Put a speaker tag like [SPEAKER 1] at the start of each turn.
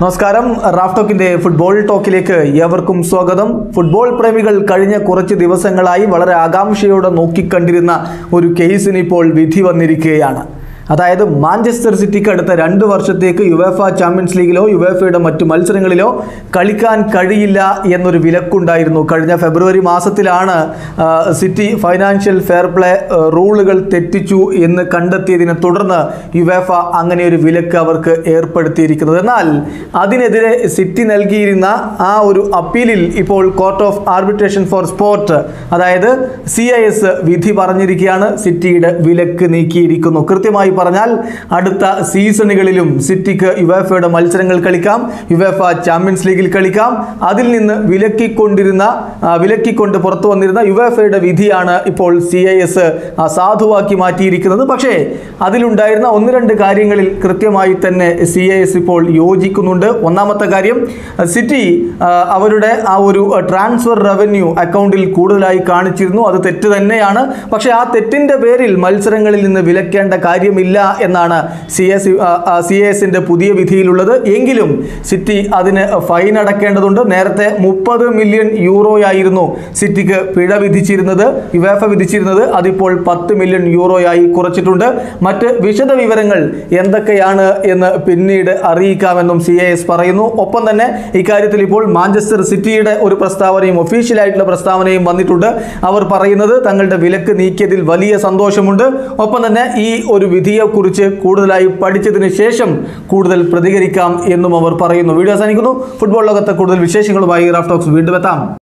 [SPEAKER 1] നമസ്കാരം Raf ടോക്കിന്റെ football ടോക്കിലേക്ക് ഏവർക്കും സ്വാഗതം ഫുട്ബോൾ പ്രേമികൾ കഴിഞ്ഞ കുറച്ച് ദിവസങ്ങളായി വളരെ ആകാംക്ഷയോടെ നോക്കിക്കണ്ടിരുന്ന ഒരു കേസിന് ഇപ്പോൾ വിധി വന്നിരിക്കുകയാണ് അതായത് മാഞ്ചസ്റ്റർ സിറ്റിക്ക് അടുത്ത രണ്ട് വർഷത്തേക്ക് യുവേഫ ചാമ്പ്യൻസ് ലീഗിലോ യുവേഫയുടെ മറ്റു മത്സരങ്ങളിലോ കളിക്കാൻ കഴിയില്ല എന്നൊരു വിലക്കുണ്ടായിരുന്നു കഴിഞ്ഞ ഫെബ്രുവരി മാസത്തിലാണ് ആ, സിറ്റി ഫൈനാൻഷ്യൽ ഫെയർ പ്ലേ ആ, റൂളുകൾ തെറ്റിച്ചു എന്ന് കണ്ടെത്തിയതിനെ തുടർന്ന് യുവേഫ അങ്ങനെ ഒരു വിലക്ക് അവർക്ക് ഏർപ്പെടുത്തിയിരിക്കുന്നത് എന്നാൽ അതിനെതിരെ സിറ്റി നൽകിയിരുന്ന ആ ഒരു അപ്പീലിൽ ഇപ്പോൾ court of arbitration for sport അതായത് സി ഐ എസ് വിധി പറഞ്ഞിരിക്കുകയാണ് സിറ്റിയുടെ വിലക്ക് നീക്കിയിരിക്കുന്നു കൃത്യമായി പറഞ്ഞാൽ അടുത്ത സീസണുകളിലും സിറ്റിക്ക് യുവേഫയുടെ മത്സരങ്ങൾ കളിക്കാം യുവേഫ ചാമ്പ്യൻസ് ലീഗിൽ കളിക്കാം അതിൽ നിന്ന് വിലക്കിക്കൊണ്ടിരുന്ന ആ, വിലക്കിക്കൊണ്ട് പുറത്തു വന്നിരുന്ന യുവേഫയുടെ വിധിയാണ് ഇപ്പോൾ സി ഐ എസ് സാധുവാക്കി മാറ്റിയിരിക്കുന്നത് പക്ഷേ അതിലുണ്ടായിരുന്ന ഒന്ന് രണ്ട് കാര്യങ്ങളിൽ കൃത്യമായി തന്നെ സി ഐ എസ് ഇപ്പോൾ യോജിക്കുന്നുണ്ട് ഒന്നാമത്തെ കാര്യം ആ, സിറ്റി ആ, അവരുടെ ആ ഒരു ട്രാൻസ്ഫർ റവന്യൂ അക്കൗണ്ടിൽ കൂടുതലായി കാണിച്ചിരുന്നു അത് തെറ്റ് തന്നെയാണ് പക്ഷേ ആ തെറ്റിൻ്റെ പേരിൽ മത്സരങ്ങളിൽ നിന്ന് വിലക്കേണ്ട കാര്യമില്ല എന്നാണ് സി എസ് സി എസിൻ്റെ പുതിയ വിധിയിലുള്ളത് എങ്കിലും സിറ്റി അതിന് ഫൈൻ അടക്കേണ്ടതുണ്ട് നേരത്തെ മുപ്പത് മില്യൺ യൂറോയായിരുന്നു സിറ്റിക്ക് പിഴ വിധിച്ചിരുന്നത് യുവേഫ വിധിച്ചിരുന്നത് അതിപ്പോൾ പത്ത് മില്യൺ യൂറോയായി കുറച്ചിട്ടുണ്ട് മറ്റ് വിശദ വിവരങ്ങൾ എന്തൊക്കെയാണ് എന്ന് പിന്നീട് അറിയിക്കാമെന്നും സി എ എസ് പറയുന്നു ഒപ്പം തന്നെ ഇക്കാര്യത്തിൽ ഇപ്പോൾ മാഞ്ചസ്റ്റർ സിറ്റിയുടെ ഒരു പ്രസ്താവനയും ഒഫീഷ്യലായിട്ടുള്ള പ്രസ്താവനയും വന്നിട്ടുണ്ട് അവർ പറയുന്നത് തങ്ങളുടെ വിലക്ക് നീക്കിയതിൽ വലിയ സന്തോഷമുണ്ട് ഒപ്പം തന്നെ ഈ ഒരു വിധിയെക്കുറിച്ച് കൂടുതലായി പഠിച്ചതിന് ശേഷം കൂടുതൽ പ്രതികരിക്കാം എന്നും അവർ പറയുന്നു വീഡിയോ അവസാനിക്കുന്നു ഫുട്ബോൾ ലോകത്തെ കൂടുതൽ വിശേഷങ്ങളുമായി റാഫ് ടോക്സ് വീണ്ടും എത്താം